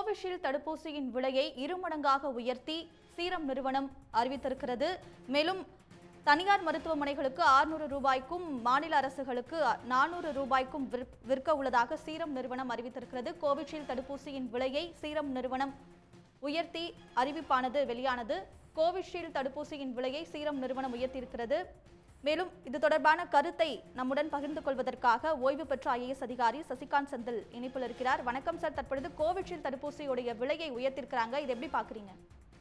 Covishield தடுப்பூசியின் விலையை இருமடங்காக உயர்த்தி சீரம் நிறுவனம் அறிவித்திருக்கிறது மேலும் தனியார் மருத்துவமனைகளுக்கு 600 ரூபாய்க்கும் மாநில அரசுகளுக்கு நானூறு ரூபாய்க்கும் விற்- விற்க உள்ளதாக சீரம் நிறுவனம் அறிவித்திருக்கிறது கோவிஷீல்டு தடுப்பூசியின் விலையை சீரம் நிறுவனம் உயர்த்தி அறிவிப்பானது வெளியானது கோவிஷீல்டு தடுப்பூசியின் விலையை சீரம் நிறுவனம் உயர்த்தியிருக்கிறது மேலும் இது தொடர்பான கருத்தை நம்முடன் பகிர்ந்து கொள்வதற்காக ஓய்வு பெற்ற ஐஏஎஸ் அதிகாரி சசிகாந்த் செந்தில் இணைப்பில் இருக்கிறார் வணக்கம் சார் தற்பொழுது கோவிஷீல்டு தடுப்பூசியுடைய விலையை உயர்த்திருக்கிறாங்க இது எப்படி பாக்குறீங்க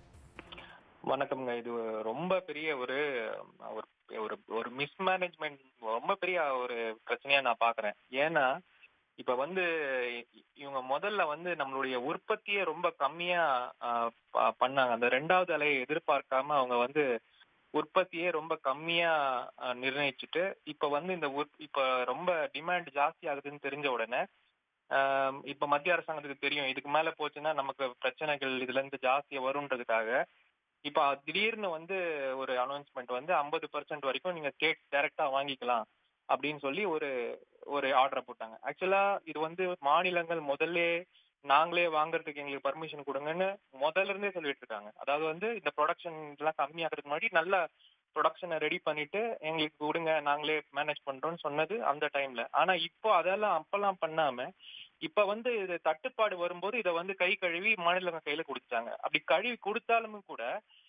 வணக்கம்ங்க இது ரொம்ப பெரிய ஒரு ஒரு ஒரு ஒரு மிஸ்மேனேஜ்மெண்ட் ரொம்ப பெரிய ஒரு பிரச்சனையா நான் பாக்குறேன் ஏன்னா இப்ப வந்து இ- இவங்க முதல்ல வந்து நம்மளுடைய உற்பத்தியை ரொம்ப கம்மியா ஆஹ், ப- பண்ணாங்க அந்த ரெண்டாவது அலையை எதிர்பார்க்காம அவங்க வந்து உற்பத்தியே ரொம்ப கம்மியா ஆஹ், நிர்ணயிச்சுட்டு இப்ப வந்து இந்த உற்- இப்ப ரொம்ப டிமாண்ட் ஜாஸ்தி ஆகுதுன்னு தெரிஞ்ச உடனே ஆஹ், இப்ப மத்திய அரசாங்கத்துக்கு தெரியும் இதுக்கு மேல போச்சுன்னா நமக்கு பிரச்சனைகள் இதுல இருந்து ஜாஸ்தியா வரும்ன்றதுக்காக இப்ப திடீர்னு வந்து ஒரு அனௌன்ஸ்மெண்ட் வந்து ஐம்பது பர்சன்ட் வரைக்கும் நீங்க ஸ்டேட் டைரக்டா வாங்கிக்கலாம் அப்படின்னு சொல்லி ஒரு ஒரு ஆர்டரை போட்டாங்க ஆக்சுவலா இது வந்து மாநிலங்கள் முதல்ல நாங்களே வாங்குறதுக்கு எங்களுக்கு பர்மிஷன் கொடுங்கன்னு முதல்ல இருந்தே சொல்லிட்டு இருக்காங்க அதாவது வந்து இந்த ப்ரொடக்ஷன் எல்லாம் கம்மியாகிறதுக்கு முன்னாடி நல்ல ப்ரொடக்ஷனை ரெடி பண்ணிட்டு எங்களுக்கு கொடுங்க நாங்களே மேனேஜ் பண்றோம்னு சொன்னது அந்த டைம்ல ஆனா இப்போ அதெல்லாம் அப்பெல்லாம் பண்ணாம இப்ப வந்து இது தட்டுப்பாடு வரும்போது இதை வந்து கை கழுவி மாநிலங்க கையில கொடுத்தாங்க அப்படி கழுவி கொடுத்தாலுமே கூட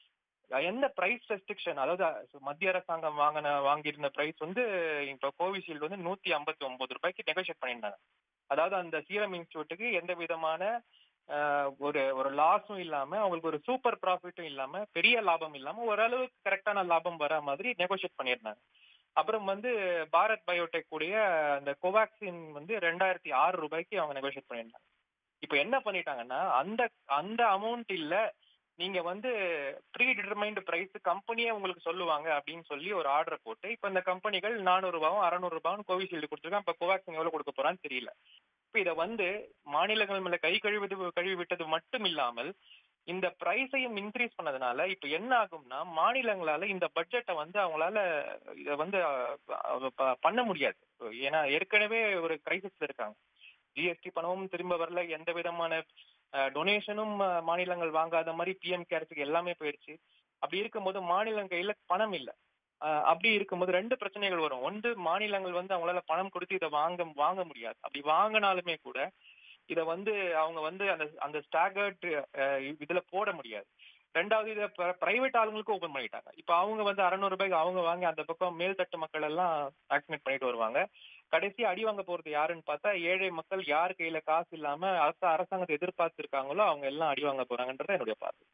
எந்த பிரைஸ் ரெஸ்ட்ரிக்ஷன் அதாவது அஹ், மத்திய அரசாங்கம் வாங்கின வாங்கியிருந்த பிரைஸ் வந்து இப்ப கோவிஷீல்டு வந்து நூத்தி ஐம்பத்தி ஒன்பது ரூபாய்க்கு நெகோஷியேட் பண்ணியிருந்தாங்க அதாவது அந்த சீரம் இன்ஸ்டியூட்டுக்கு எந்த விதமான அஹ், ஒரு ஒரு லாஸும் இல்லாம அவங்களுக்கு ஒரு சூப்பர் ப்ராஃபிட்டும் இல்லாம பெரிய லாபம் இல்லாம ஓரளவுக்கு கரெக்டான லாபம் வர மாதிரி நெகோஷியேட் பண்ணியிருந்தாங்க அப்புறம் வந்து பாரத் பயோடெக் உடைய அந்த கோவாக்சின் வந்து ரெண்டாயிரத்தி ஆறு ரூபாய்க்கு அவங்க நெகோஷியேட் பண்ணியிருந்தாங்க இப்போ என்ன பண்ணிட்டாங்கன்னா அந்த அந்த அமௌண்ட் இல்ல நீங்க வந்து ப்ரீ டிட்டர்மைன்டு பிரைஸ் கம்பெனியே உங்களுக்கு சொல்லுவாங்க அப்படின்னு சொல்லி ஒரு ஆர்டர் போட்டு இப்போ இந்த கம்பெனிகள் நானூறு ரூபாயும் அறநூறு ரூபாயும் கோவிஷீல்டு கொடுத்துருக்காங்க இப்போ கோவாக்சின் எவ்வளவு கொடுக்க போறான்னு தெரியல இப்போ இதை வந்து மாநிலங்கள் மேல கை கழுவது கழுவி விட்டது மட்டும் இல்லாமல் இந்த பிரைஸையும் இன்க்ரீஸ் பண்ணதுனால இப்போ என்ன ஆகும்னா மாநிலங்களால இந்த பட்ஜெட்டை வந்து அவங்களால இதை வந்து அஹ், ப- பண்ண முடியாது ஏன்னா ஏற்கனவே ஒரு கிரைசிஸ்ல இருக்காங்க ஜிஎஸ்டி பணமும் திரும்ப வரல எந்த விதமான டொனேஷனும் மாநிலங்கள் வாங்காத மாதிரி பிஎம் கேர்ஸுக்கு எல்லாமே போயிடுச்சு அப்படி இருக்கும்போது மாநிலம் கையில பணம் இல்லை அஹ், அப்படி இருக்கும்போது ரெண்டு பிரச்சனைகள் வரும் ஒன்று மாநிலங்கள் வந்து அவங்களால பணம் கொடுத்து இதை வாங்க வாங்க முடியாது அப்படி வாங்கினாலுமே கூட இதை வந்து அவங்க வந்து அந்த அந்த ஸ்டாகர்ட் இதுல போட முடியாது ரெண்டாவது இதை பிரைவேட் ஆளுங்களுக்கு ஓபன் பண்ணிட்டாங்க இப்போ அவங்க வந்து அறநூறு ரூபாய்க்கு அவங்க வாங்கி அந்த பக்கம் மேல்தட்டு மக்கள் எல்லாம் வேக்சினேட் பண்ணிட்டு வருவாங்க கடைசி அடி வாங்க போறது யாருன்னு பார்த்தா ஏழை மக்கள் யார் கையில காசு இல்லாம அரசு அரசாங்கத்தை எதிர்பார்த்து இருக்காங்களோ அவங்க எல்லாம் அடி வாங்க போறாங்கன்றது என்னுடைய பார்வை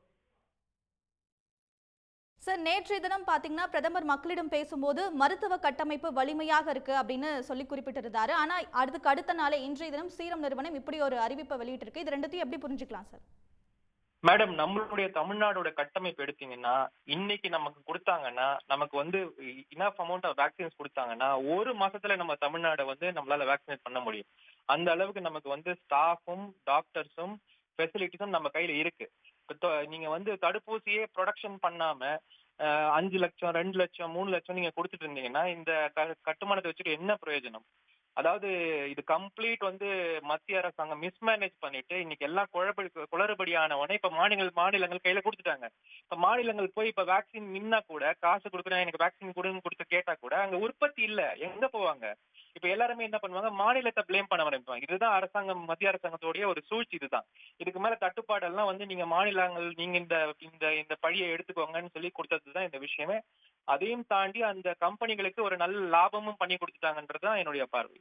சார் நேற்றைய தினம் பாத்தீங்கன்னா பிரதமர் மக்களிடம் பேசும்போது மருத்துவ கட்டமைப்பு வலிமையாக இருக்கு அப்படின்னு சொல்லி குறிப்பிட்டிருந்தாரு ஆனா அதுக்கு அடுத்த நாளே இன்றைய தினம் சீரம் நிறுவனம் இப்படி ஒரு அறிவிப்பை வெளியிட்டிருக்கு இது ரெண்டுத்தையும் எப்படி புரிஞ்சுக்கலாம் சார் மேடம் நம்மளுடைய தமிழ்நாடோட கட்டமைப்பு எடுத்தீங்கன்னா இன்னைக்கு நமக்கு கொடுத்தாங்கன்னா நமக்கு வந்து இனஃப் அமௌண்ட் ஆஃப் வேக்சின்ஸ் கொடுத்தாங்கன்னா ஒரு மாசத்துல நம்ம தமிழ்நாடை வந்து நம்மளால வேக்சினேட் பண்ண முடியும் அந்த அளவுக்கு நமக்கு வந்து ஸ்டாஃபும் டாக்டர்ஸும் ஃபெசிலிட்டிஸும் நம்ம கையில இருக்கு இப்ப தொ- நீங்க வந்து தடுப்பூசியே ப்ரொடக்ஷன் பண்ணாம அஹ், அஞ்சு லட்சம் ரெண்டு லட்சம் மூணு லட்சம் நீங்க கொடுத்துட்டு இருந்தீங்கன்னா இந்த க- கட்டுமானத்தை வச்சுட்டு என்ன பிரயோஜனம் அதாவது இது கம்ப்ளீட் வந்து மத்திய அரசாங்கம் மிஸ்மேனேஜ் பண்ணிட்டு இன்னைக்கு எல்லாம் குழப்படி குளறுபடியான உடனே இப்ப மாநிலங்கள் மாநிலங்கள் கையில கொடுத்துட்டாங்க இப்ப மாநிலங்கள் போய் இப்ப வேக்சின் நின்னா கூட காசு கொடுக்குறேன் எனக்கு வேக்சின் கொடுன்னு கொடுத்து கேட்டா கூட அங்க உற்பத்தி இல்ல எங்க போவாங்க இப்ப எல்லாருமே என்ன பண்ணுவாங்க மாநிலத்தை ப்ளேம் பண்ண ஆரம்பிப்பாங்க இதுதான் அரசாங்கம் மத்திய அரசாங்கத்தோடைய ஒரு சூழ்ச்சி இதுதான் இதுக்கு மேல தட்டுப்பாடெல்லாம் வந்து நீங்க மாநிலங்கள் நீங்க இந்த இந்த இந்த பழியை எடுத்துக்கோங்கன்னு சொல்லி கொடுத்ததுதான் இந்த விஷயமே அதையும் தாண்டி அந்த கம்பெனிகளுக்கு ஒரு நல்ல லாபமும் பண்ணி கொடுத்துட்டாங்கன்றதுதான் என்னுடைய பார்வை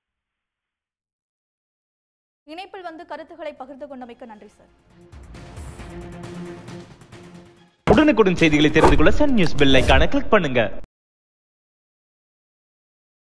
இணைப்பில் வந்து கருத்துக்களை பகிர்ந்து கொண்டமைக்கு நன்றி சார் உடனுக்குடன் செய்திகளை தெரிந்து கொள்ள சன் நியூஸ் பெல் ஐகானை கிளிக் பண்ணுங்க